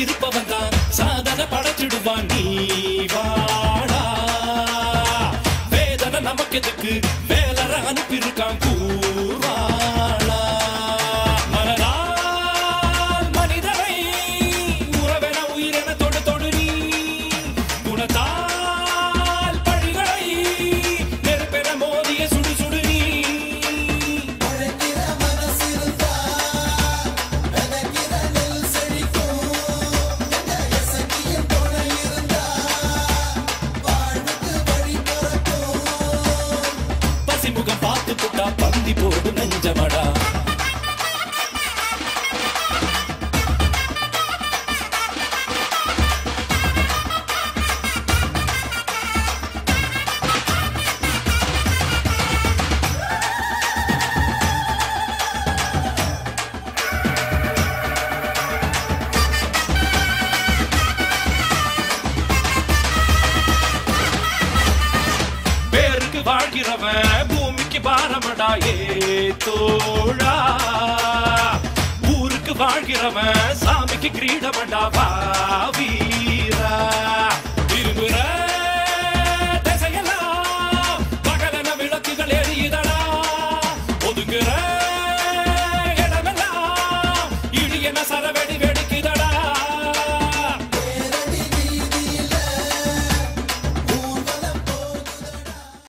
இருப்பவன் தான் சாதனை படைச்சிடுவான் நீ வாடா வேதனை நமக்கு எதுக்கு வேலர அனுப்பியிருக்கான் கூர்வாளா மனதால் மனிதரை உறவென உயிரென தொடு தொடு நீ குணத்தால் பழிகளை நெருப்பென மோதிய சுடு சுடு நீ உழைக்கிற மனசிருந்தா விதைக்கிற நெல் செழிக்கும் எங்க இசக்கியின் துணை இருந்தா வாழ்வுக்கு வழி பிறக்கும் பசிமுகம் பார்த்து புட்டா பந்தி போடு நெஞ்சமடா பேருக்கு வாழ்கிறவன் பூமிக்கு பாரமடா ஏ தோழா ஊருக்கு வாழ்கிறவன் சாமிக்கு கிரீடமடா வா வீரா